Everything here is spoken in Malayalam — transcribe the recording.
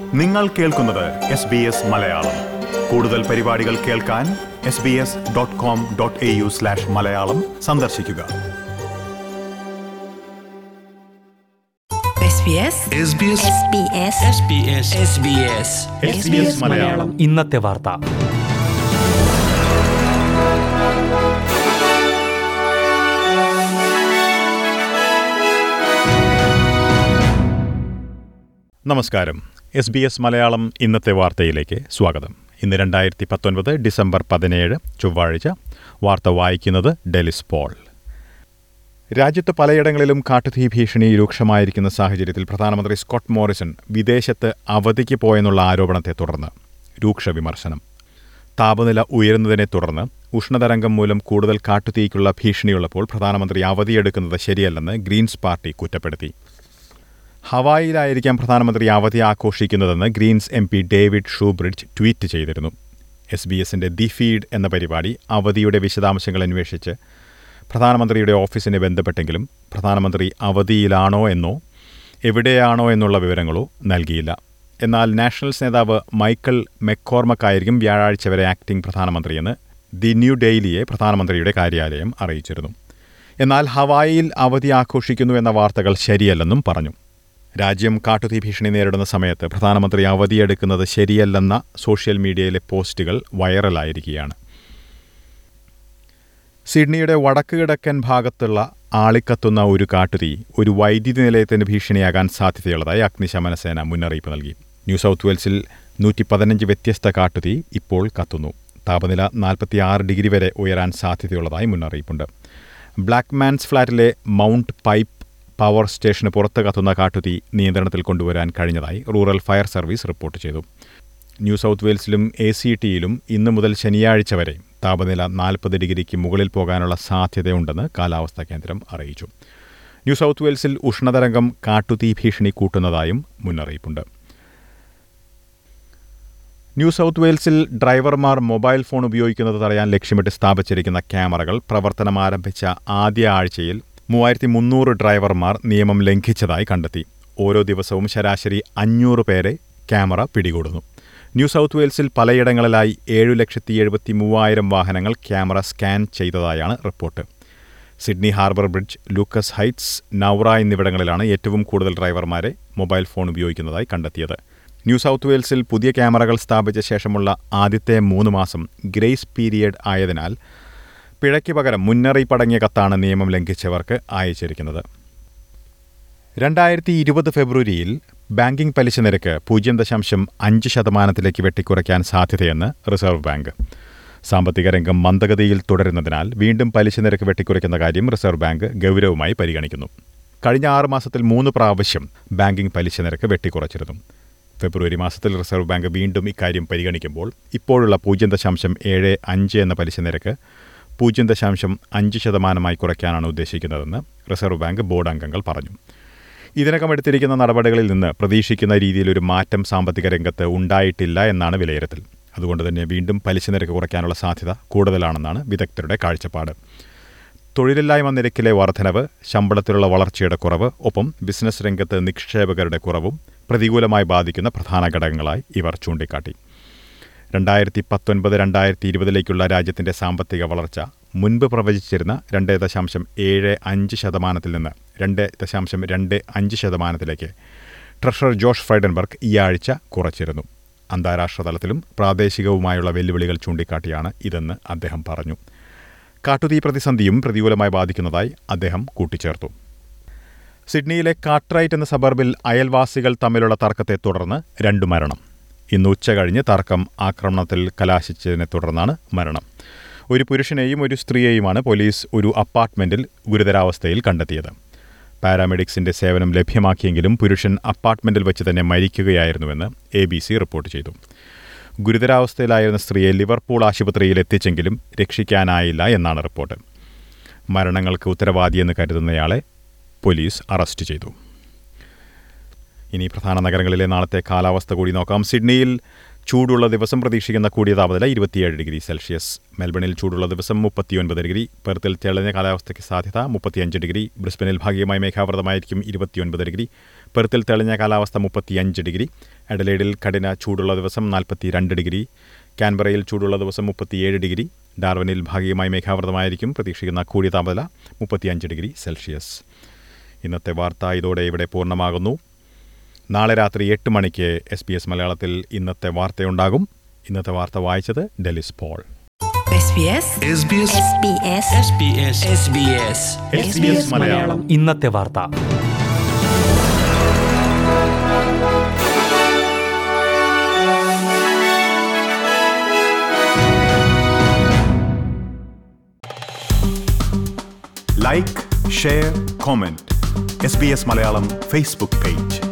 നിങ്ങൾ കേൾക്കുന്നത് എസ് ബി എസ് മലയാളം കൂടുതൽ പരിപാടികൾ കേൾക്കാൻ S B S dot com dot A U slash Malayalam സന്ദർശിക്കുക SBS SBS SBS SBS SBS SBS Malayalam ഇന്നത്തെ വാർത്ത നമസ്കാരം എസ് ബി എസ് മലയാളം ഇന്നത്തെ വാർത്തയിലേക്ക് സ്വാഗതം ഇന്ന് രണ്ടായിരത്തി പത്തൊൻപത് ഡിസംബർ പതിനേഴ് ചൊവ്വാഴ്ച വാർത്ത വായിക്കുന്നത് ഡെലിസ് പോൾ രാജ്യത്ത് പലയിടങ്ങളിലും കാട്ടുതീ ഭീഷണി രൂക്ഷമായിരിക്കുന്ന സാഹചര്യത്തിൽ പ്രധാനമന്ത്രി സ്കോട്ട് മോറിസൺ വിദേശത്ത് അവധിക്ക് പോയെന്നുള്ള ആരോപണത്തെ തുടർന്ന് രൂക്ഷ വിമർശനം താപനില ഉയരുന്നതിനെ തുടർന്ന് ഉഷ്ണതരംഗം മൂലം കൂടുതൽ കാട്ടുതീക്കുള്ള ഭീഷണിയുള്ളപ്പോൾ പ്രധാനമന്ത്രി അവധിയെടുക്കുന്നത് ശരിയല്ലെന്ന് ഗ്രീൻസ് പാർട്ടി കുറ്റപ്പെടുത്തി ഹവായിലായിരിക്കാം പ്രധാനമന്ത്രി അവധി ആഘോഷിക്കുന്നതെന്ന് Greens M P David Shoebridge tweet ചെയ്തിരുന്നു എസ് ബി എസിന്റെ ദി ഫീഡ് എന്ന പരിപാടി അവധിയുടെ വിശദാംശങ്ങൾ അന്വേഷിച്ച് പ്രധാനമന്ത്രിയുടെ ഓഫീസിനെ ബന്ധപ്പെട്ടെങ്കിലും പ്രധാനമന്ത്രി അവധിയിലാണോ എന്നോ എവിടെയാണോ എന്നുള്ള വിവരങ്ങളോ നൽകിയില്ല എന്നാൽ നാഷണൽസ് നേതാവ് മൈക്കൽ മെക്കോർമക്കായിരിക്കും വ്യാഴാഴ്ച വരെ ആക്ടിംഗ് പ്രധാനമന്ത്രിയെന്ന് ദി ന്യൂ ഡെയിലിയെ പ്രധാനമന്ത്രിയുടെ കാര്യാലയം അറിയിച്ചിരുന്നു എന്നാൽ ഹവായിയിൽ അവധി ആഘോഷിക്കുന്നു എന്ന വാർത്തകൾ ശരിയല്ലെന്നും പറഞ്ഞു രാജ്യം കാട്ടുതീ ഭീഷണി നേരിടുന്ന സമയത്ത് പ്രധാനമന്ത്രി അവധിയെടുക്കുന്നത് ശരിയല്ലെന്ന സോഷ്യൽ മീഡിയയിലെ പോസ്റ്റുകൾ വൈറലായിരിക്കുകയാണ് സിഡ്നിയുടെ വടക്ക് കിഴക്കൻ ഭാഗത്തുള്ള ആളിക്കത്തുന്ന ഒരു കാട്ടുതീ ഒരു വൈദ്യുതി നിലയത്തിന് ഭീഷണിയാകാൻ സാധ്യതയുള്ളതായി അഗ്നിശമന സേന മുന്നറിയിപ്പ് നൽകി ന്യൂ സൗത്ത് വെയിൽസിൽ നൂറ്റി പതിനഞ്ച് വ്യത്യസ്ത കാട്ടുതീ ഇപ്പോൾ കത്തുന്നു താപനില നാൽപ്പത്തിയാറ് ഡിഗ്രി വരെ ഉയരാൻ സാധ്യതയുള്ളതായി മുന്നറിയിപ്പുണ്ട് ബ്ലാക്ക് മാൻസ് ഫ്ളാറ്റിലെ മൗണ്ട് പൈപ്പ് പവർ സ്റ്റേഷന് പുറത്ത് കത്തുന്ന കാട്ടുതീ നിയന്ത്രണത്തിൽ കൊണ്ടുവരാൻ കഴിഞ്ഞതായി റൂറൽ ഫയർ സർവീസ് റിപ്പോർട്ട് ചെയ്തു ന്യൂ സൗത്ത് വെയിൽസിലും എ സി ടിയിലും ഇന്നു മുതൽ ശനിയാഴ്ച വരെ താപനില നാൽപ്പത് ഡിഗ്രിക്ക് മുകളിൽ പോകാനുള്ള സാധ്യതയുണ്ടെന്ന് കാലാവസ്ഥാ കേന്ദ്രം അറിയിച്ചു ന്യൂ സൗത്ത് വെയിൽസിൽ ഉഷ്ണതരംഗം കാട്ടുതീ ഭീഷണി കൂട്ടുന്നതായും മുന്നറിയിപ്പുണ്ട് ന്യൂ സൗത്ത് വെയിൽസിൽ ഡ്രൈവർമാർ മൊബൈൽ ഫോൺ ഉപയോഗിക്കുന്നത് തടയാൻ ലക്ഷ്യമിട്ട് സ്ഥാപിച്ചിരിക്കുന്ന ക്യാമറകൾ പ്രവർത്തനം ആരംഭിച്ച ആദ്യ ആഴ്ചയിൽ മൂവായിരത്തി മുന്നൂറ് ഡ്രൈവർമാർ നിയമം ലംഘിച്ചതായി കണ്ടെത്തി ഓരോ ദിവസവും ശരാശരി അഞ്ഞൂറ് പേരെ ക്യാമറ പിടികൂടുന്നു ന്യൂ സൗത്ത് വെയിൽസിൽ പലയിടങ്ങളിലായി ഏഴു ലക്ഷത്തി എഴുപത്തി മൂവായിരം വാഹനങ്ങൾ ക്യാമറ സ്കാൻ ചെയ്തതായാണ് report Sydney Harbour Bridge Lucas Heights Nowra എന്നിവിടങ്ങളിലാണ് ഏറ്റവും കൂടുതൽ ഡ്രൈവർമാരെ മൊബൈൽ ഫോൺ ഉപയോഗിക്കുന്നതായി കണ്ടെത്തിയത് ന്യൂ സൗത്ത് വെയിൽസിൽ പുതിയ ക്യാമറകൾ സ്ഥാപിച്ച ശേഷമുള്ള ആദ്യത്തെ മൂന്ന് മാസം ഗ്രേസ് പീരിയഡ് ആയതിനാൽ പിഴയ്ക്ക് പകരം മുന്നറിയിപ്പടങ്ങിയ കത്താണ് നിയമം ലംഘിച്ചവർക്ക് അയച്ചിരിക്കുന്നത് രണ്ടായിരത്തി ഇരുപത് ഫെബ്രുവരിയിൽ ബാങ്കിംഗ് പലിശ നിരക്ക് പൂജ്യം ദശാംശം അഞ്ച് ശതമാനത്തിലേക്ക് വെട്ടിക്കുറയ്ക്കാൻ സാധ്യതയെന്ന് റിസർവ് ബാങ്ക് സാമ്പത്തിക രംഗം മന്ദഗതിയിൽ തുടരുന്നതിനാൽ വീണ്ടും പലിശ നിരക്ക് വെട്ടിക്കുറയ്ക്കുന്ന കാര്യം റിസർവ് ബാങ്ക് ഗൗരവമായി പരിഗണിക്കുന്നു കഴിഞ്ഞ ആറ് മാസത്തിൽ മൂന്ന് പ്രാവശ്യം ബാങ്കിംഗ് പലിശ നിരക്ക് വെട്ടിക്കുറച്ചിരുന്നു ഫെബ്രുവരി മാസത്തിൽ റിസർവ് ബാങ്ക് വീണ്ടും ഇക്കാര്യം പരിഗണിക്കുമ്പോൾ ഇപ്പോഴുള്ള പൂജ്യം ദശാംശം ഏഴ് അഞ്ച് എന്ന പലിശ നിരക്ക് പൂജ്യം ദശാംശം അഞ്ച് ശതമാനമായി കുറയ്ക്കാനാണ് ഉദ്ദേശിക്കുന്നതെന്ന് റിസർവ് ബാങ്ക് ബോർഡ് അംഗങ്ങൾ പറഞ്ഞു ഇതിനകം എടുത്തിരിക്കുന്ന നടപടികളിൽ നിന്ന് പ്രതീക്ഷിക്കുന്ന രീതിയിലൊരു മാറ്റം സാമ്പത്തിക രംഗത്ത് ഉണ്ടായിട്ടില്ല എന്നാണ് വിലയിരുത്തൽ അതുകൊണ്ട് തന്നെ വീണ്ടും പലിശ നിരക്ക് കുറയ്ക്കാനുള്ള സാധ്യത കൂടുതലാണെന്നാണ് വിദഗ്ധരുടെ കാഴ്ചപ്പാട് തൊഴിലില്ലായ്മ നിരക്കിലെ വർധനവ് ശമ്പളത്തിലുള്ള വളർച്ചയുടെ കുറവ് ഒപ്പം ബിസിനസ് രംഗത്ത് നിക്ഷേപകരുടെ കുറവും പ്രതികൂലമായി ബാധിക്കുന്ന പ്രധാന ഘടകങ്ങളായി ഇവർ ചൂണ്ടിക്കാട്ടി രണ്ടായിരത്തി പത്തൊൻപത് രണ്ടായിരത്തി ഇരുപതിലേക്കുള്ള രാജ്യത്തിന്റെ സാമ്പത്തിക വളർച്ച മുൻപ് പ്രവചിച്ചിരുന്ന രണ്ട് ദശാംശം ഏഴ് അഞ്ച് ശതമാനത്തിൽ നിന്ന് രണ്ട് ദശാംശം രണ്ട് അഞ്ച് ശതമാനത്തിലേക്ക് ട്രഷറർ ജോഷ് ഫ്രൈഡൻബർഗ് ഈ ആഴ്ച കുറച്ചിരുന്നു അന്താരാഷ്ട്ര തലത്തിലും പ്രാദേശികവുമായുള്ള വെല്ലുവിളികൾ ചൂണ്ടിക്കാട്ടിയാണ് ഇതെന്ന് അദ്ദേഹം പറഞ്ഞു കാട്ടുതീ പ്രതിസന്ധിയും പ്രതികൂലമായി ബാധിക്കുന്നതായി അദ്ദേഹം കൂട്ടിച്ചേർത്തു സിഡ്നിയിലെ കാട്രൈറ്റ് എന്ന സബർബിൽ അയൽവാസികൾ തമ്മിലുള്ള തർക്കത്തെ തുടർന്ന് രണ്ടു മരണം ഇന്ന് ഉച്ച കഴിഞ്ഞ് തർക്കം ആക്രമണത്തിൽ കലാശിച്ചതിനെ തുടർന്നാണ് മരണം ഒരു പുരുഷനെയും ഒരു സ്ത്രീയെയുമാണ് പോലീസ് ഒരു അപ്പാർട്ട്മെന്റിൽ ഗുരുതരാവസ്ഥയിൽ കണ്ടെത്തിയത് പാരാമെഡിക്സിന്റെ സേവനം ലഭ്യമാക്കിയെങ്കിലും പുരുഷൻ അപ്പാർട്ട്മെന്റിൽ വെച്ച് തന്നെ മരിക്കുകയായിരുന്നുവെന്ന് എ ബി സി റിപ്പോർട്ട് ചെയ്തു ഗുരുതരാവസ്ഥയിലായിരുന്ന സ്ത്രീയെ ലിവർപൂൾ ആശുപത്രിയിൽ എത്തിച്ചെങ്കിലും രക്ഷിക്കാനായില്ല എന്നാണ് റിപ്പോർട്ട് മരണങ്ങൾക്ക് ഉത്തരവാദിയെന്ന് കരുതുന്നയാളെ പോലീസ് അറസ്റ്റ് ചെയ്തു ഇനി പ്രധാന നഗരങ്ങളിലെ നാളത്തെ കാലാവസ്ഥ കൂടി നോക്കാം സിഡ്നിയിൽ ചൂടുള്ള ദിവസം പ്രതീക്ഷിക്കുന്ന കൂടിയ താപനില ഇരുപത്തിയേഴ് ഡിഗ്രി സെൽഷ്യസ് മെൽബണിൽ ചൂടുള്ള ദിവസം മുപ്പത്തിയൊൻപത് ഡിഗ്രി പെർത്തിൽ തെളിഞ്ഞ കാലാവസ്ഥയ്ക്ക് സാധ്യത മുപ്പത്തിയഞ്ച് ഡിഗ്രി ബ്രിസ്ബനിൽ ഭാഗികമായി മേഘാവൃതമായിരിക്കും ഇരുപത്തിയൊൻപത് ഡിഗ്രി പെർത്തിൽ തെളിഞ്ഞ കാലാവസ്ഥ മുപ്പത്തിയഞ്ച് ഡിഗ്രി എഡലേഡിൽ കഠിന ചൂടുള്ള ദിവസം നാൽപ്പത്തിരണ്ട് ഡിഗ്രി കാൻബറയിൽ ചൂടുള്ള ദിവസം മുപ്പത്തിയേഴ് ഡിഗ്രി ഡാർവനിൽ ഭാഗികമായി മേഘാവൃതമായിരിക്കും പ്രതീക്ഷിക്കുന്ന കൂടിയ താപനില മുപ്പത്തിയഞ്ച് ഡിഗ്രി സെൽഷ്യസ് ഇന്നത്തെ വാർത്ത ഇതോടെ ഇവിടെ പൂർണ്ണമാകുന്നു നാളെ രാത്രി എട്ട് മണിക്ക് എസ് ബി എസ് മലയാളത്തിൽ ഇന്നത്തെ വാർത്തയുണ്ടാകും ഇന്നത്തെ വാർത്ത വായിച്ചത് Delys Paul SBS SBS SBS SBS SBS S B S Malayalam ഇന്നത്തെ വാർത്ത like share comment S B S Malayalam Facebook page